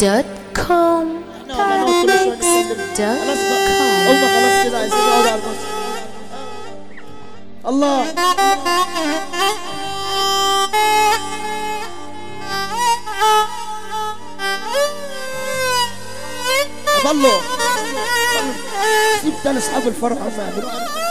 دوت كوم احنا والله نقعد كل شويه نتكلم خلاص بقى هم خلاص كده عايزين يقعدوا على المسرح الله ضلوا سيب ده لاصحاب الفرح هم يعملوا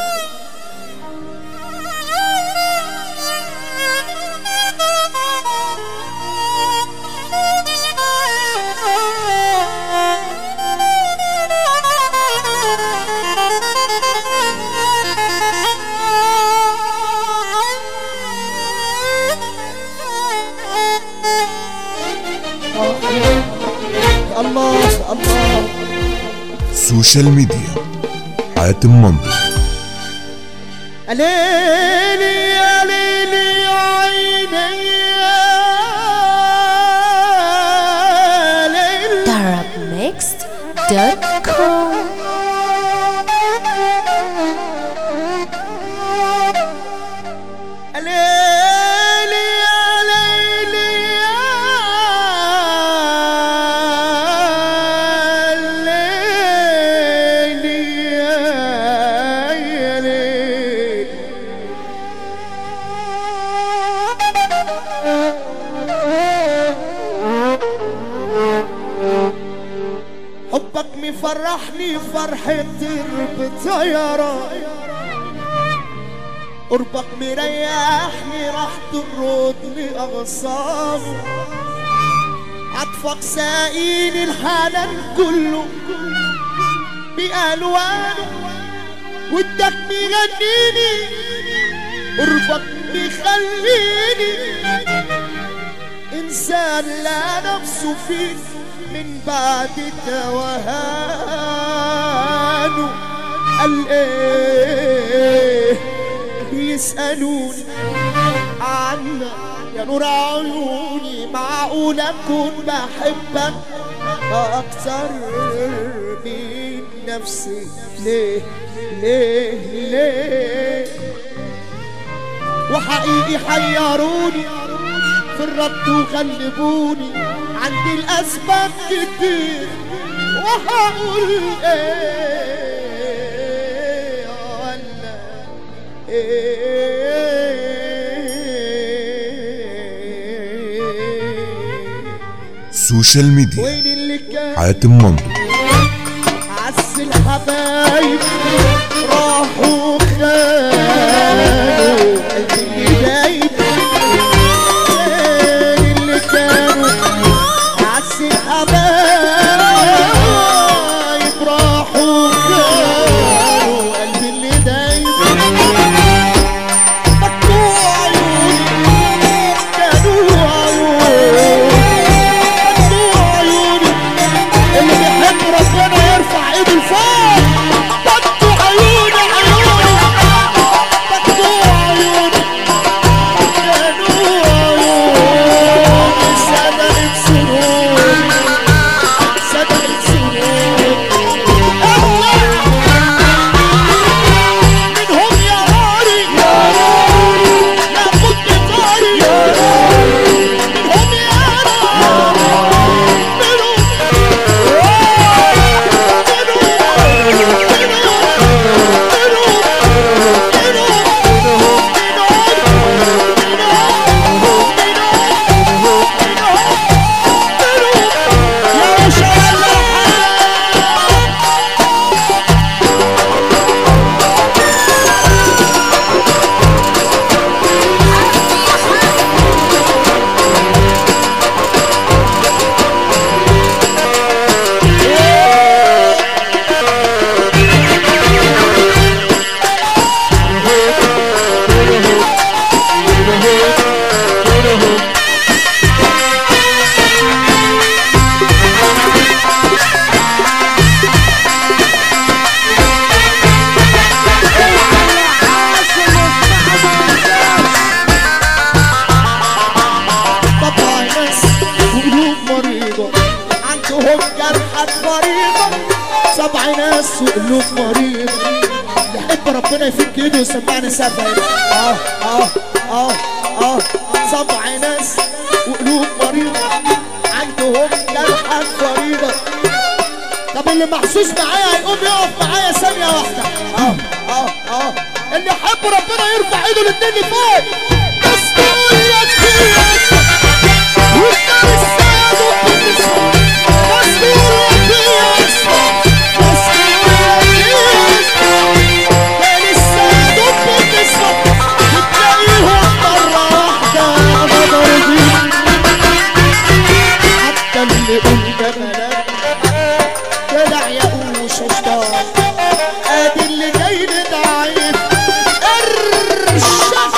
الله الله سوشيال ميديا حاتم منطق ليلي يا ليلي يا عيني يا ليلي Darab Mixed دوت كوم ليلي يا ليلي يا ليلي يا يا ليلي حبك مفرحني فرحة بطيرة قربك مريحني راح تردني أغصانه عطفك ساقيني الحنان كله بألوانه ودك مغنيني قربك مخليني إنسان لا نفسه فيك من بعد توهانه قال ايه بيسألوني عنك يا نور عيوني معقول أكون بحبك أكتر من نفسي ليه ليه ليه وحقيقي حيروني في الرد وغلبوني عندي الأسباب كتير وهقول ايه ولا ايه سوشيال ميديا وين اللي كان حاتم منطق عز الحبايب راحوا خانوا قلبي اللي دايب وين اللي كانوا عز الحبايب راحوا خانوا قلبي اللي دايب مقطوع عيوني كانوا عيوني مقطوع عيوني اللي بيحب ربنا يرفع ايده لفوق بطوا عيوني عيوني بطوا عيوني كانوا عيوني سبقت سنوني سبقت سنوني الله منهم يا راري يا راري لا كنت طاري يا راري منهم يا راري منهم طبعا ناس وقلوب مريضة عندهم جرحة مريضة سبع ناس وقلوب مريضة يحب ربنا يفك ايده ويسمعني سبع اه اه اه اه سبع ناس وقلوب مريضة عندهم جرحة اللي محسوس معايا هيقوم يقف معايا ثانية واحدة اه اه اه اللي يحب ربنا يرفع ايده الاتنين لفوق مسؤوليتي والنار السعد وبتنسى مسؤوليتي مسؤوليتي كان السعد وبتنسى بتلاقيهم مرة واحدة مضروبين حتى اللي قلنا بلد طلع يقوش شطار ادي اللي جاي ضعيف ارشف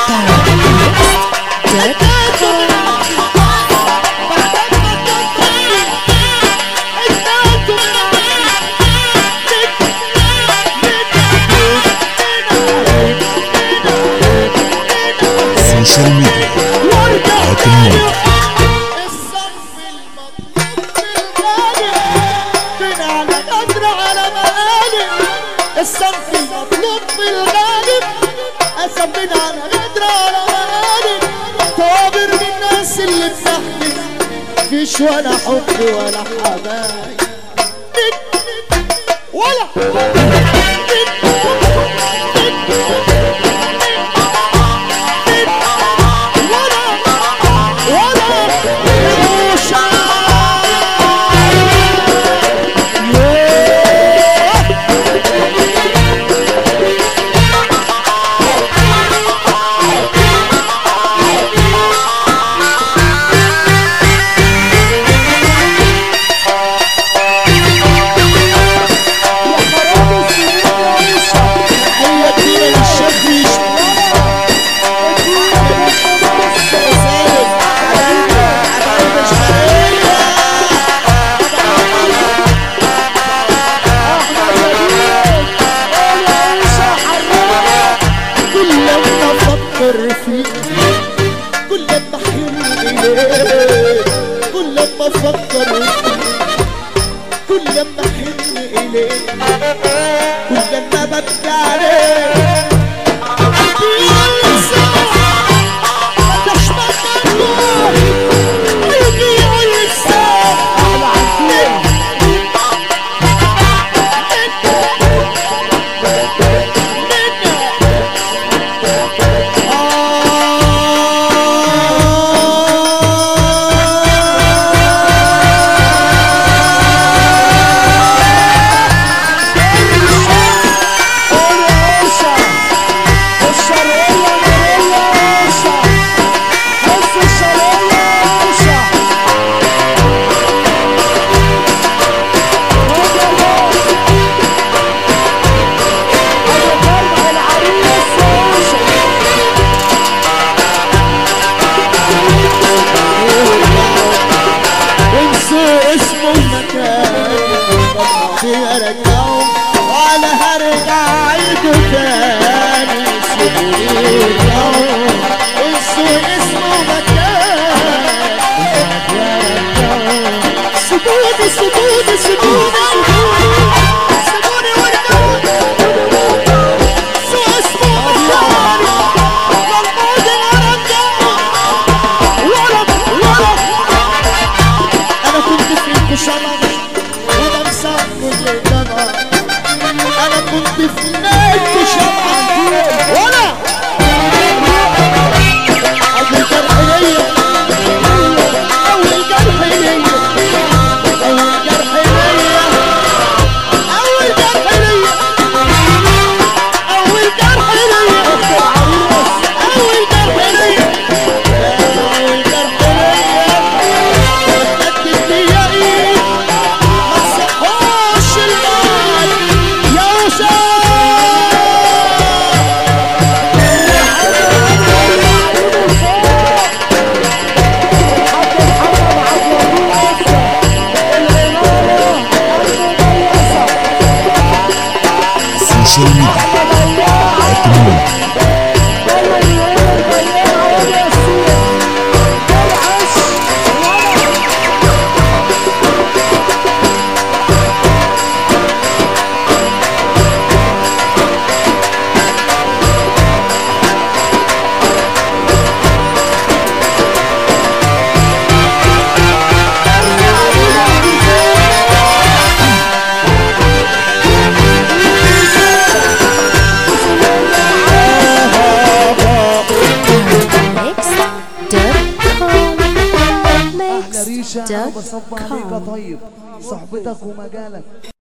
سوشيال ميديا حياة الماضي الصنف المطلوب في الغالب فين على قدر على مقالب الصنف المطلوب في الغالب أسمين على قدر على مقالب طابر من الناس اللي بتحكي فيش ولا حب ولا حبايب ولا كل ما افكر فيك كل ما احن اليك كل ما افكر فيك كل ما احن اليك كل ما ببكي عليك قلبي ينسى تشبك الروح قلبي ينسى احلى عن انسوا اسمه المكان ارجعه ولا هرجع عيده تاني سيبوني اليوم انسوا اسمه مكان سيبوني سيبوني سيبوني سيبوني وارجعوا انسوا اسمه مكان مضمون ارجعه ورا ورا انا كنت فيك شمع وانا مسافر للجنة انا كنت فيك شمع وانا اول جرح ليا اول جرح ليا اول جرح ليا الشاعر dot بصب عليك com. طيب صحبتك ومجالك